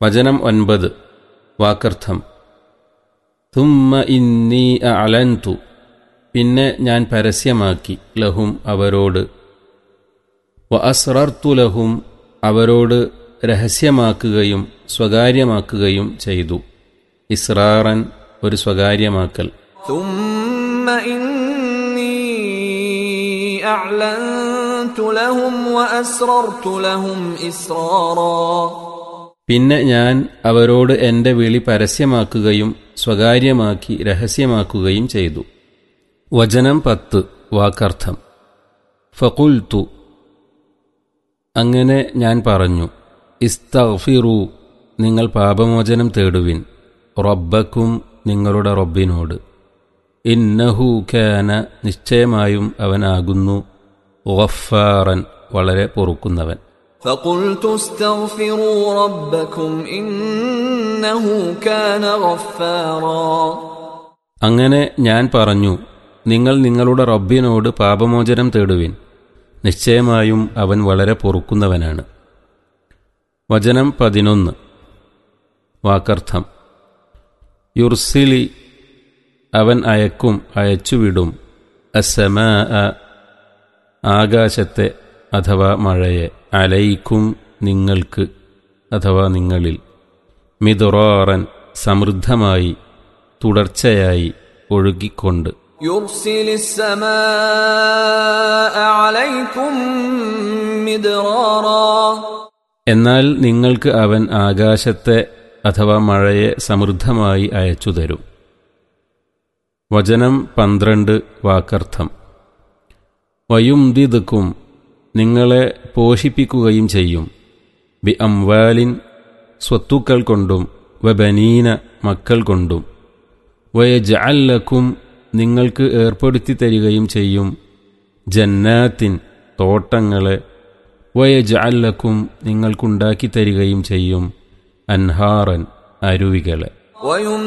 വചനം ഒൻപത് വാക്കർത്ഥം തുമ്മ ഇന്നി അലന്തു പിന്നെ ഞാൻ പരസ്യമാക്കി ലഹും അവരോട് വ അസ്രർത്തു ലഹും അവരോട് രഹസ്യമാക്കുകയും സ്വകാര്യമാക്കുകയും ചെയ്തു ഇസ്രാറൻ ഒരു സ്വകാര്യമാക്കൽ ثم إني أعلنت لهم وأسررت لهم إسرارا പിന്നെ ഞാൻ അവരോട് എൻ്റെ വിളി പരസ്യമാക്കുകയും സ്വകാര്യമാക്കി രഹസ്യമാക്കുകയും ചെയ്തു വചനം പത്ത് വാക്കർത്ഥം ഫകുൽത്തു അങ്ങനെ ഞാൻ പറഞ്ഞു ഇസ്തഫിറു നിങ്ങൾ പാപമോചനം തേടുവിൻ റബ്ബക്കും നിങ്ങളുടെ റബ്ബിനോട് ഇന്നഹു ഖാന നിശ്ചയമായും അവനാകുന്നു ഗഫാറൻ വളരെ പൊറുക്കുന്നവൻ فقلت استغفروا ربكم إنه كان غفارا അങ്ങനെ ഞാൻ പറഞ്ഞു നിങ്ങൾ നിങ്ങളുടെ റബ്ബിനോട് പാപമോചനം തേടുവിൻ നിശ്ചയമായും അവൻ വളരെ പൊറുക്കുന്നവനാണ് വചനം പതിനൊന്ന് വാക്കർത്ഥം യുർസിലി അവൻ അയക്കും അയച്ചുവിടും അസമ ആകാശത്തെ അഥവാ മഴയെ അലയിക്കും നിങ്ങൾക്ക് അഥവാ നിങ്ങളിൽ മിതുറാറൻ സമൃദ്ധമായി തുടർച്ചയായി ഒഴുകിക്കൊണ്ട് يرسل السماء عليكم مدرارا എന്നാൽ നിങ്ങൾക്ക് അവൻ ആകാശത്തെ അഥവാ മഴയെ സമൃദ്ധമായി അയച്ചു തരും വചനം പന്ത്രണ്ട് വാക്കർത്ഥം വയുംദിദുക്കും നിങ്ങളെ പോഷിപ്പിക്കുകയും ചെയ്യും ബി അംവാലിൻ സ്വത്തുക്കൾ കൊണ്ടും വബനീന മക്കൾ കൊണ്ടും വയജഅല്ലക്കും നിങ്ങൾക്ക് ഏർപ്പെടുത്തി തരികയും ചെയ്യും ജന്നാത്തിൻ തോട്ടങ്ങളെ വയജഅല്ലക്കും നിങ്ങൾക്കുണ്ടാക്കി തരികയും ചെയ്യും അൻഹാറൻ അരുവികളെ ويم